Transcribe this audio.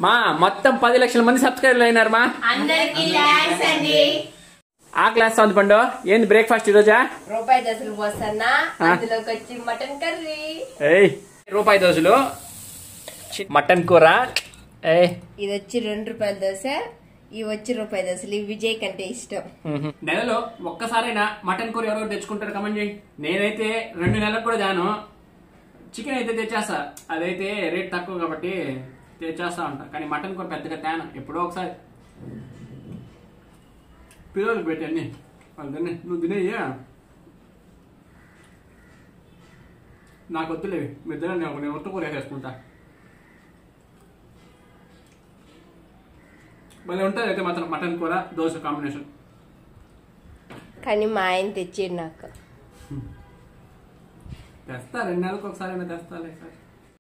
మా మొత్తం పది లక్షల మంది సబ్స్క్రైబర్లు అయినారు మా అందరికి థ్యాంక్స్ అండి ఆ క్లాస్ సౌండ్ పండు ఏంది బ్రేక్ఫాస్ట్ ఈ రోజా రూపాయి దశలు పోసన్నా ఆ. అందులోకి వచ్చి మటన్ కర్రీ ఏయ్ రూపాయి దోశలు చి- మటన్ కూర ఏయ్ ఇది వచ్చి రెండు రూపాయల దోశ ఇవి వచ్చి రూపాయి దోశలు ఇవి విజయ్ కంటే ఇష్టం నెలలో ఒక్కసారైనా మటన్ కూర ఎవరెవరు తెచ్చుకుంటారు కమెంట్ చేయండి నేనైతే రెండు నెలలకు కూడా జాను చికెన్ అయితే తెచ్చేస్తా అదైతే రేట్ తక్కువ కాబట్టి తెచ్చేస్తా ఉంటా కానీ మటన్ కూర పెద్దగా తేను ఎప్పుడో ఒకసారి పిల్లలకు పెట్టి అన్ని వాళ్ళు తినే నువ్వు తినేయ్యా నాకు వద్దులేవి మీరు తినండి నేను ఒక- నేను ఒట్టు కూర వేసేసుకుంటా భలే ఉంటుంది అయితే మాత్రం మటన్ కూర దోశ కాంబినేషన్ కానీ మా ఆయన తెచ్చాడు నాకు తెస్తా రెండు నెలలకు ఒకసారి తెస్తాలే సార్